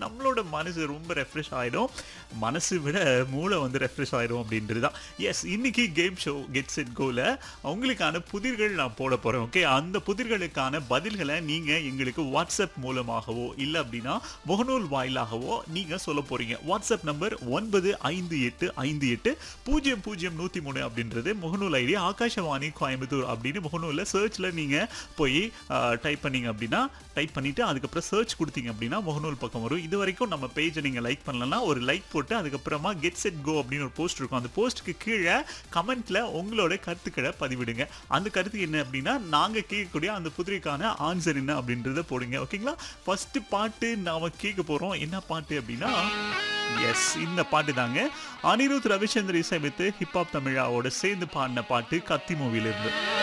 நம்மளோட மனசு ரொம்ப ரெஃப்ரெஷ் ஆயிடும் மனசு விட மூளை வந்து ரெஃப்ரெஷ் ஆயிடும் அப்படின்றது தான் எஸ் இன்னைக்கு கேம் ஷோ கெட் செட் கோல உங்களுக்கான புதிர்கள் நான் போட போறேன் ஓகே அந்த புதிர்களுக்கான பதில்களை நீங்க எங்களுக்கு வாட்ஸ்அப் மூலமாகவோ இல்லை அப்படின்னா முகநூல் வாயிலாகவோ நீங்க சொல்ல போறீங்க வாட்ஸ்அப் நம்பர் ஒன்பது ஐந்து எட்டு ஐந்து எட்டு பூஜ்ஜியம் பூஜ்ஜியம் நூத்தி மூணு அப்படின்றது முகநூல் ஐடி ஆகாஷவாணி கோயம்புத்தூர் அப்படின்னு முகநூல்ல சர்ச்ல நீங்க போய் டைப் பண்ணீங்க அப்படின்னா டைப் பண்ணிட்டு அதுக்கப்புறம் சர்ச் கொடுத்தீங்க அப்படின்னா முகநூல் பக்கம் வரும் இது வரைக்கும் நம்ம பேஜை நீங்க லைக் பண்ணலன்னா ஒரு லைக் போட்டு அதுக்கப்புறமா கெட் செட் கோ அப்படின்னு ஒரு போஸ்ட் இருக்கும் அந்த போஸ்ட்டுக்கு கீழே கமெண்ட்ல உங்களோட கருத்துக்களை பதிவிடுங்க அந்த கருத்து என்ன அப்படின்னா நாங்க கேட்கக்கூடிய அந்த புதிரிக்கான ஆன்சர் என்ன அப்படின்றத போடுங்க ஓகேங்களா ஃபர்ஸ்ட் பாட்டு நாம கேட்க போறோம் என்ன பாட்டு அப்படின்னா எஸ் இந்த பாட்டு தாங்க அனிருத் ரவிச்சந்திர இசையமைத்து ஹிப்ஹாப் தமிழாவோட சேர்ந்து பாடின பாட்டு கத்தி மூவில இருந்து